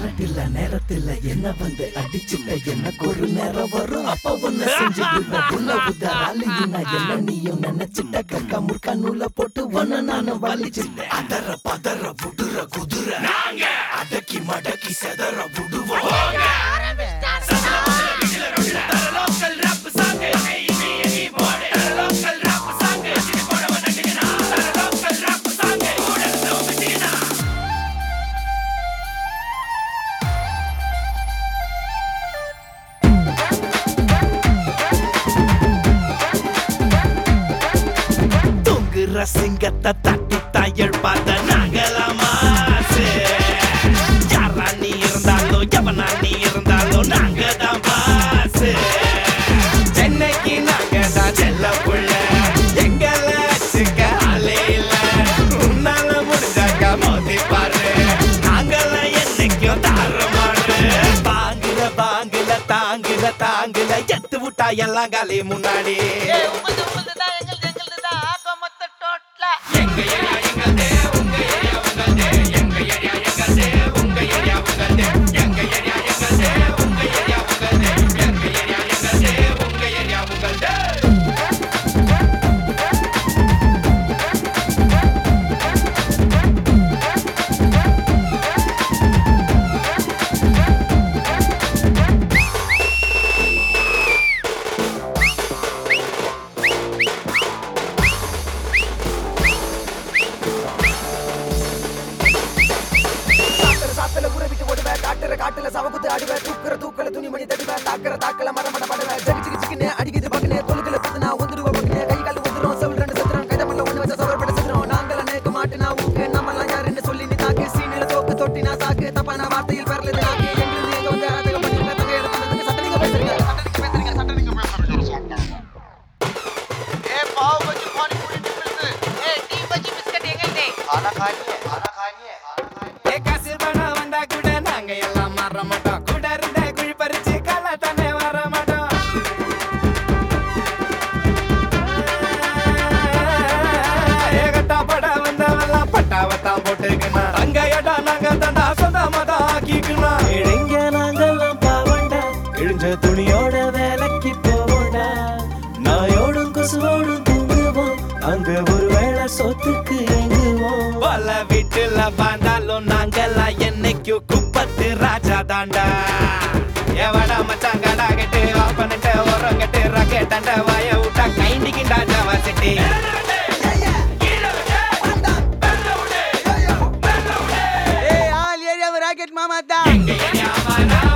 Current இல்ல நேரத்துல என்ன வந்து அடிச்சுட்ட எனக்கு ஒரு நேரம் வரும் அப்ப ஒன்ன செஞ்சுடுவேன் உன்ன உதறாலி நான் என்ன நீயும் நினைச்சிட்ட கக்கா முற்கா நூல போட்டு ஒன்ன நானும் வலிச்சுட்டேன் அதர பதற விடுற குதிரை நாங்க அடக்கி மடக்கி செதற விடுவோம் தூங்குற சிங்கத்தை தட்டி தயல் பார்த்த நாங்களாமா யாரா நீ இருந்தாலும் எவனா நீ இருந்தாலும் நாங்க தான் பாசு சென்னைக்கு நாங்க தான் செல்ல புள்ள எங்களை வச்சுக்க ஆளே இல்ல உன்னால முடிஞ்சாக்க மோதி பாரு நாங்கெல்லாம் என்னைக்கும் தாறுமாறு பாங்குல பாங்குல தாங்குல தாங்குல எத்து விட்டா எல்லாம் காலி முன்னாடி ஏய், உங்களுது, உங்களுதுதான், எங்களுது, எங்களுதுதான். ஆக மொத்த டோட்டலா. சாத்திர சாத்தல ஊற விட்டு ஓடுவேன் காட்டுற காட்டுல சவகுத்து ஆடுவேன் தூக்குற தூக்கல துணிமணி தடுவேன் தாக்குற தாக்கல மரமட படுவேன் ஜகி ஜிகி ஜிக்கினே அடிக்குது பக்கனே தொழுகல புதுனா ஒந்துருவ பக்கனே கை கால் ஒந்துரும் செவல் ரெண்டு சதுரம் கைதமல்ல ஒண்ணு வச்ச சவர் பட சதுரம் நாங்கள நேக்கு மாட்டுனா ஊக்கு நம்மலாம் யாருன்னு சொல்லி நீ தாக்கு சீனில தோக்கு தொட்டினா சாக்கு தப்பான வார்த்தையில் பெறலது நாக்கு எங்கிருந்து எங்க வந்து அரதக பண்ணிருக்க தங்க எடுத்து சட்டனிங்க பேசுறீங்க சட்டனிங்க பேசுறீங்க சட்டனிங்க ஏய், பாவ் பஜ்ஜி, பானி பூரி, நிமிர்ந்து. ஏய், டீ பஜ்ஜி, பிஸ்கட் எங்கள்தே? ஏ காசு பணம் வந்தா கூட நாங்க எல்லாம் மாற மாட்டோம் கூட இருந்த குழி பறிச்சு கள்ள தானே வர மாட்டோம் ஏகட்டா பட வந்தவெல்லாம் பட்டாவத்தான் போட்டுக்கணும் அங்க இடம் நாங்க தந்தா சொந்தமா தான் ஆக்கிக்கணும் இளைஞ நாங்கெல்லாம் பாவண்டா கிழிஞ்ச துணியோட வேலைக்கு போவோண்டா நாயோடும் கொசுவோடும் தூங்குவோம் அங்க ஒரு வேளை சொத்துக்கு எங்குவோம் பல வீட்டுல வாழ்ந்தாலும் நாங்கெல்லாம் என்னைக்கும் குப்பத்து ராஜா தாண்டா எவடா மச்சான் கடா கட்டு வாப்பனிட்ட உரம் கட்டு ராக்கெட் தண்ட வாய விட்டா கைண்டிக்கிண்டா ஜாவா சிட்டி ஏய் ஆல் ஏரியாவை ராக்கெட் மாமா தான்